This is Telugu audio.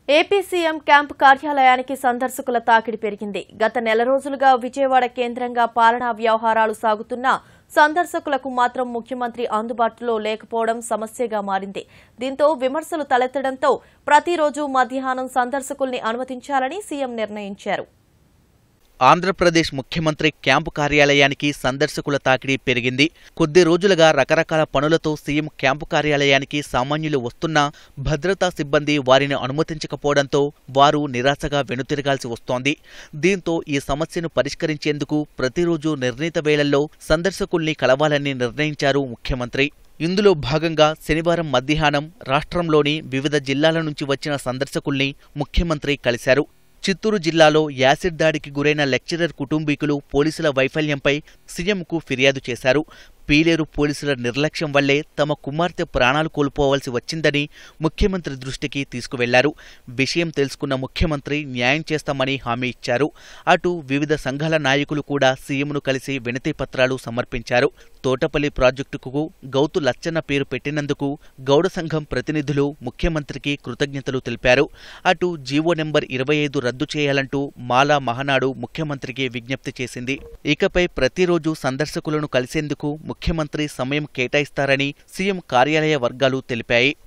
ఏపీ సీఎం క్యాంపు కార్యాలయానికి సందర్శకుల తాకిడి పెరిగింది గత నెల రోజులుగా విజయవాడ కేంద్రంగా పాలనా వ్యవహారాలు సాగుతున్నా సందర్శకులకు మాత్రం ముఖ్యమంత్రి అందుబాటులో లేకపోవడం సమస్యగా మారింది దీంతో విమర్శలు తలెత్తడంతో ప్రతిరోజు మధ్యాహ్నం సందర్శకుల్ని అనుమతించాలని సీఎం నిర్ణయించారు ఆంధ్రప్రదేశ్ ముఖ్యమంత్రి క్యాంపు కార్యాలయానికి సందర్శకుల తాకిడి పెరిగింది కొద్ది రోజులుగా రకరకాల పనులతో సీఎం క్యాంపు కార్యాలయానికి సామాన్యులు వస్తున్నా భద్రతా సిబ్బంది వారిని అనుమతించకపోవడంతో వారు నిరాశగా వెనుతిరగాల్సి వస్తోంది దీంతో ఈ సమస్యను పరిష్కరించేందుకు ప్రతిరోజు నిర్ణీత వేళల్లో సందర్శకుల్ని కలవాలని నిర్ణయించారు ముఖ్యమంత్రి ఇందులో భాగంగా శనివారం మధ్యాహ్నం రాష్ట్రంలోని వివిధ జిల్లాల నుంచి వచ్చిన సందర్శకుల్ని ముఖ్యమంత్రి కలిశారు చిత్తూరు జిల్లాలో యాసిడ్ దాడికి గురైన లెక్చరర్ కుటుంబీకులు పోలీసుల వైఫల్యంపై సీఎంకు ఫిర్యాదు చేశారు పీలేరు పోలీసుల నిర్లక్ష్యం వల్లే తమ కుమార్తె ప్రాణాలు కోల్పోవలసి వచ్చిందని ముఖ్యమంత్రి దృష్టికి తీసుకువెళ్లారు విషయం తెలుసుకున్న ముఖ్యమంత్రి న్యాయం చేస్తామని హామీ ఇచ్చారు అటు వివిధ సంఘాల నాయకులు కూడా సీఎంను కలిసి వినతి పత్రాలు సమర్పించారు తోటపల్లి ప్రాజెక్టుకు గౌతు లచ్చన్న పేరు పెట్టినందుకు గౌడ సంఘం ప్రతినిధులు ముఖ్యమంత్రికి కృతజ్ఞతలు తెలిపారు అటు జీవో నెంబర్ ఇరవై ఐదు రద్దు చేయాలంటూ మాలా మహనాడు ముఖ్యమంత్రికి విజ్ఞప్తి చేసింది ఇకపై ప్రతిరోజు సందర్శకులను కలిసేందుకు ముఖ్యమంత్రి సమయం కేటాయిస్తారని సీఎం కార్యాలయ వర్గాలు తెలిపాయి